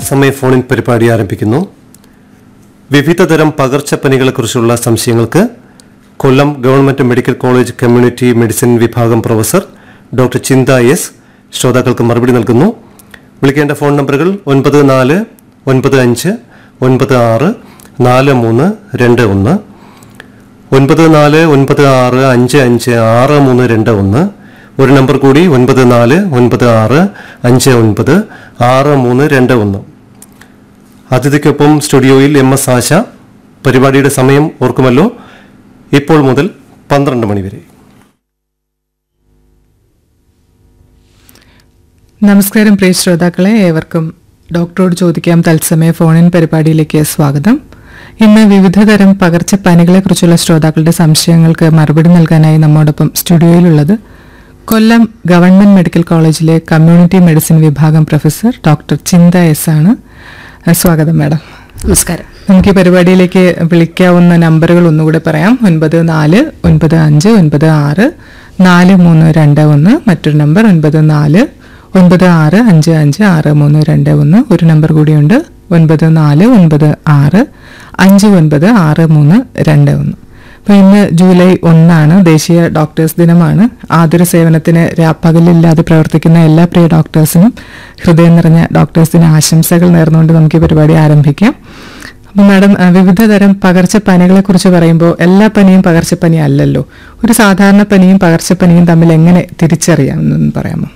തത്സമയ ഫോണിൻ പരിപാടി ആരംഭിക്കുന്നു വിവിധതരം പകർച്ചപ്പനികളെക്കുറിച്ചുള്ള സംശയങ്ങൾക്ക് Kollam government medical college community medicine വിഭാഗം പ്രൊഫസർ ഡോക്ടർ ചിന്ത എസ് ശ്രോതാക്കൾക്ക് മറുപടി നൽകുന്നു വിളിക്കേണ്ട ഫോൺ നമ്പറുകൾ ഒൻപത് നാല് ഒൻപത് അഞ്ച് ഒൻപത് ആറ് നാല് മൂന്ന് രണ്ട് ഒന്ന് ഒൻപത് നാല് ഒൻപത് ആറ് അഞ്ച് അഞ്ച് ആറ് മൂന്ന് രണ്ട് ഒന്ന് ഒരു നമ്പർ കൂടി ഒൻപത് നാല് ഒൻപത് ആറ് അഞ്ച് ഒൻപത് ആറ് മൂന്ന് രണ്ട് ഒന്ന് അതിഥിക്കൊപ്പം സ്റ്റുഡിയോയിൽ എം എസ് ആശ പരിപാടിയുടെ സമയം ഓർക്കുമല്ലോ ഇപ്പോൾ മുതൽ പന്ത്രണ്ട് മണി വരെ നമസ്കാരം പ്രിയ ശ്രോതാക്കളെ ഏവർക്കും ഡോക്ടറോട് ചോദിക്കാം തത്സമയ ഫോണിൻ പരിപാടിയിലേക്ക് സ്വാഗതം ഇന്ന് വിവിധതരം പകർച്ചപ്പനികളെക്കുറിച്ചുള്ള ശ്രോതാക്കളുടെ സംശയങ്ങൾക്ക് മറുപടി നൽകാനായി നമ്മോടൊപ്പം സ്റ്റുഡിയോയിലുള്ളത് കൊല്ലം ഗവൺമെന്റ് മെഡിക്കൽ കോളേജിലെ കമ്മ്യൂണിറ്റി മെഡിസിൻ വിഭാഗം പ്രൊഫസർ ഡോക്ടർ ചിന്ത എസ് ആണ് അഹ് സ്വാഗതം മാഡം നമസ്കാരം നമുക്ക് ഈ പരിപാടിയിലേക്ക് വിളിക്കാവുന്ന നമ്പറുകൾ ഒന്നുകൂടെ പറയാം ഒൻപത് നാല് ഒൻപത് അഞ്ച് ഒൻപത് ആറ് നാല് മൂന്ന് രണ്ട് ഒന്ന് മറ്റൊരു നമ്പർ ഒൻപത് നാല് ഒൻപത് ആറ് അഞ്ച് അഞ്ച് ആറ് മൂന്ന് രണ്ട് ഒന്ന് ഒരു നമ്പർ കൂടിയുണ്ട് ഒൻപത് നാല് ഒൻപത് ആറ് അഞ്ച് ഒൻപത് ആറ് മൂന്ന് രണ്ട് ഒന്ന് അപ്പോൾ ഇന്ന് ജൂലൈ ഒന്നാണ് ദേശീയ ഡോക്ടേഴ്സ് ദിനമാണ് ആതുര സേവനത്തിന് രാപ്പകലില്ലാതെ പ്രവർത്തിക്കുന്ന എല്ലാ പ്രിയ ഡോക്ടേഴ്സിനും ഹൃദയം നിറഞ്ഞ ഡോക്ടേഴ്സ് ദിന ആശംസകൾ നേർന്നുകൊണ്ട് നമുക്ക് ഈ പരിപാടി ആരംഭിക്കാം അപ്പോൾ മാഡം അഹ് വിവിധ തരം പകർച്ചപ്പനികളെ കുറിച്ച് പറയുമ്പോൾ എല്ലാ പനിയും പകർച്ചപ്പനി അല്ലല്ലോ ഒരു സാധാരണ പനിയും പകർച്ചപ്പനിയും തമ്മിൽ എങ്ങനെ തിരിച്ചറിയാം എന്നൊന്ന് പറയാമോ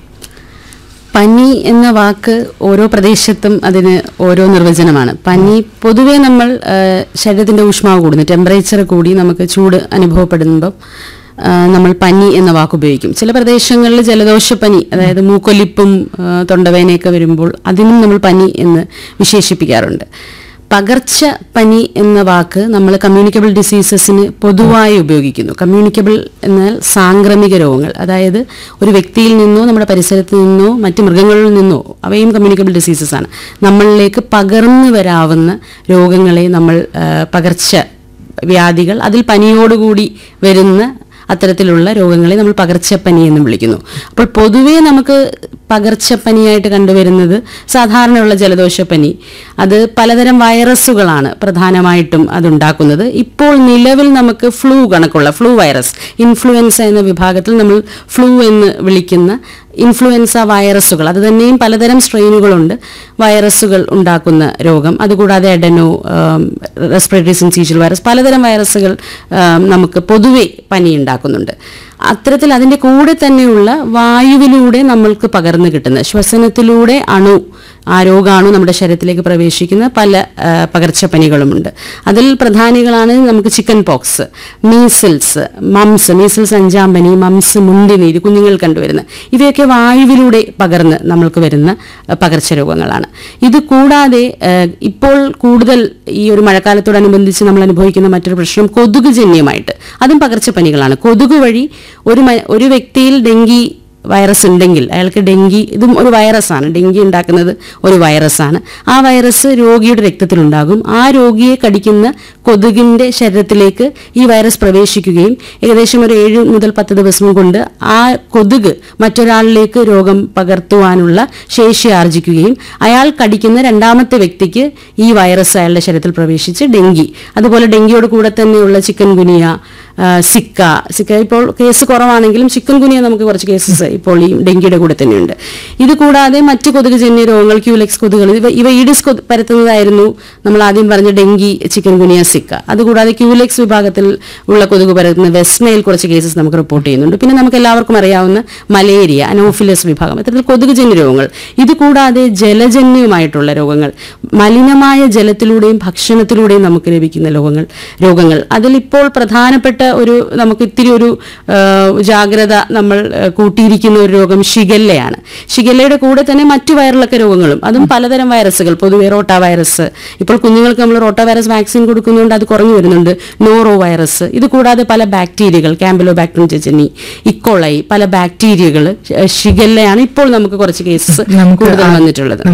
പനി എന്ന വാക്ക് ഓരോ പ്രദേശത്തും അതിന് ഓരോ നിർവചനമാണ് പനി പൊതുവേ നമ്മൾ ആ, ശരീരത്തിന്റെ ഊഷ്മാവ് കൂടുന്നു ടെമ്പറേച്ചർ കൂടി നമുക്ക് ചൂട് അനുഭവപ്പെടുമ്പം ആ, നമ്മൾ പനി എന്ന വാക്ക് ഉപയോഗിക്കും ചില പ്രദേശങ്ങളിൽ ജലദോഷപ്പനി അതായത് മൂക്കൊലിപ്പും ആ, തൊണ്ടവേനയൊക്കെ വരുമ്പോൾ അതിനും നമ്മൾ പനി എന്ന് വിശേഷിപ്പിക്കാറുണ്ട് പകർച്ച പനി എന്ന വാക്ക് നമ്മൾ കമ്മ്യൂണിക്കബിൾ ഡിസീസസിന് പൊതുവായി ഉപയോഗിക്കുന്നു കമ്മ്യൂണിക്കബിൾ എന്നാൽ സാംക്രമിക രോഗങ്ങൾ അതായത് ഒരു വ്യക്തിയിൽ നിന്നോ നമ്മുടെ പരിസരത്ത് നിന്നോ മറ്റ് മൃഗങ്ങളിൽ നിന്നോ അവയും കമ്മ്യൂണിക്കബിൾ ഡിസീസസ് ആണ് നമ്മളിലേക്ക് പകർന്നു വരാവുന്ന രോഗങ്ങളെ നമ്മൾ ആ, പകർച്ച വ്യാധികൾ അതിൽ പനിയോടുകൂടി വരുന്ന അത്തരത്തിലുള്ള രോഗങ്ങളെ നമ്മൾ പകർച്ചപ്പനി എന്ന് വിളിക്കുന്നു അപ്പോൾ പൊതുവേ നമുക്ക് പകർച്ചപ്പനിയായിട്ട് കണ്ടുവരുന്നത് സാധാരണയുള്ള ജലദോഷപ്പനി അത് പലതരം വൈറസുകളാണ് പ്രധാനമായിട്ടും അതുണ്ടാക്കുന്നത് ഇപ്പോൾ നിലവിൽ നമുക്ക് ഫ്ലൂ കണക്കുള്ള ഫ്ലൂ വൈറസ് ഇൻഫ്ലുവൻസ എന്ന വിഭാഗത്തിൽ നമ്മൾ ഫ്ലൂ എന്ന് വിളിക്കുന്ന ഇൻഫ്ലുവൻസ വൈറസുകൾ അത് തന്നെയും പലതരം സ്ട്രെയിനുകളുണ്ട് വൈറസുകൾ ഉണ്ടാക്കുന്ന രോഗം അതുകൂടാതെ എഡനോ റെസ്പിറേറ്ററി സിൻസീഷ്യൽ വൈറസ് പലതരം വൈറസുകൾ ആം, നമുക്ക് പൊതുവെ പനി ഉണ്ടാക്കുന്നുണ്ട് അത്തരത്തിൽ അതിൻ്റെ കൂടെ തന്നെയുള്ള വായുവിലൂടെ നമ്മൾക്ക് പകർന്നു കിട്ടുന്ന ശ്വസനത്തിലൂടെ അണു ആ രോഗാണു നമ്മുടെ ശരീരത്തിലേക്ക് പ്രവേശിക്കുന്ന പല ആ, പകർച്ചപ്പനികളുമുണ്ട് അതിൽ പ്രധാനികളാണ് നമുക്ക് chicken pox measles mumps measles അഞ്ചാം പനി മംസ് മുണ്ടിനീര് കുഞ്ഞുങ്ങൾ കണ്ടുവരുന്ന ഇവയൊക്കെ വായുവിലൂടെ പകർന്ന് നമ്മൾക്ക് വരുന്ന ആ, പകർച്ചരോഗങ്ങളാണ് ഇത് കൂടാതെ ആ, ഇപ്പോൾ കൂടുതൽ ഈ ഒരു മഴക്കാലത്തോടനുബന്ധിച്ച് നമ്മൾ അനുഭവിക്കുന്ന മറ്റൊരു പ്രശ്നം കൊതുക് ജന്യമായിട്ട് അതും പകർച്ചപ്പനികളാണ് കൊതുക് വഴി ഒരു മ- ഒരു വ്യക്തിയിൽ ഡെങ്കി വൈറസ് ഉണ്ടെങ്കിൽ അയാൾക്ക് ഡെങ്കി ഇതും ഒരു വൈറസാണ് ഡെങ്കി ഉണ്ടാക്കുന്നത് ഒരു വൈറസാണ് ആ വൈറസ് രോഗിയുടെ രക്തത്തിലുണ്ടാകും ആ രോഗിയെ കടിക്കുന്ന കൊതുകിൻ്റെ ശരീരത്തിലേക്ക് ഈ വൈറസ് പ്രവേശിക്കുകയും ഏകദേശം ഒരു ഏഴ് മുതൽ പത്ത് ദിവസം കൊണ്ട് ആ കൊതുക് മറ്റൊരാളിലേക്ക് രോഗം പകർത്തുവാനുള്ള ശേഷി ആർജിക്കുകയും അയാൾ കടിക്കുന്ന രണ്ടാമത്തെ വ്യക്തിക്ക് ഈ വൈറസ് അയാളുടെ ശരീരത്തിൽ പ്രവേശിച്ച് ഡെങ്കി അതുപോലെ ഡെങ്കിയോട് കൂടെ തന്നെയുള്ള ചിക്കൻ ഗുനിയ ആ, സിക്ക സിക്ക ഇപ്പോൾ കേസ് കുറവാണെങ്കിലും ചിക്കൻ ഗുനിയ നമുക്ക് കുറച്ച് കേസസ് ഇപ്പോൾ ഈ ഡെങ്കിയുടെ കൂടെ തന്നെയുണ്ട് ഇത് കൂടാതെ മറ്റ് കൊതുകുജന്യ രോഗങ്ങൾ ക്യൂലെക്സ് കൊതുകുകൾ ഇവ ഇവ ഈഡിസ് കൊതു പരത്തുന്നതായിരുന്നു നമ്മൾ ആദ്യം പറഞ്ഞ ഡെങ്കി ചിക്കൻ ഗുനിയ സിക്ക അതുകൂടാതെ ക്യൂലെക്സ് വിഭാഗത്തിൽ ഉള്ള കൊതുക് പരത്തുന്ന വെസ്റ്റ്നയിൽ കുറച്ച് കേസസ് നമുക്ക് റിപ്പോർട്ട് ചെയ്യുന്നുണ്ട് പിന്നെ നമുക്ക് എല്ലാവർക്കും അറിയാവുന്ന മലേറിയ അനോഫിലസ് വിഭാഗം ഇത്തരത്തിൽ കൊതുകുജന്യ രോഗങ്ങൾ ഇത് കൂടാതെ ജലജന്യമായിട്ടുള്ള രോഗങ്ങൾ മലിനമായ ജലത്തിലൂടെയും ഭക്ഷണത്തിലൂടെയും നമുക്ക് ലഭിക്കുന്ന രോഗങ്ങൾ രോഗങ്ങൾ അതിൽ ഇപ്പോൾ പ്രധാനപ്പെട്ട ഒരു നമുക്ക് ഇത്തിരി ഒരു ആ, ജാഗ്രത നമ്മൾ ആ, കൂട്ടിയിരിക്കുന്ന ഒരു രോഗം ഷിഗല്ലയാണ് ഷിഗല്ലയുടെ കൂടെ തന്നെ മറ്റു വയറിളക്ക രോഗങ്ങളും അതും പലതരം വൈറസുകൾ പൊതുവെ റോട്ട വൈറസ് ഇപ്പോൾ കുഞ്ഞുങ്ങൾക്ക് നമ്മൾ റോട്ട വൈറസ് വാക്സിൻ കൊടുക്കുന്നതുകൊണ്ട് അത് കുറഞ്ഞു വരുന്നുണ്ട് നോറോ വൈറസ് ഇത് കൂടാതെ പല ബാക്ടീരിയകൾ ക്യാമ്പലോ ബാക്ടീരിയം ചെച്ചനി ഇക്കോളൈ പല ബാക്ടീരിയകൾ ഷിഗല്ലയാണ് ഇപ്പോൾ നമുക്ക് കുറച്ച് കേസസ് നമുക്ക് കൂടുതൽ ആ- വന്നിട്ടുള്ളത്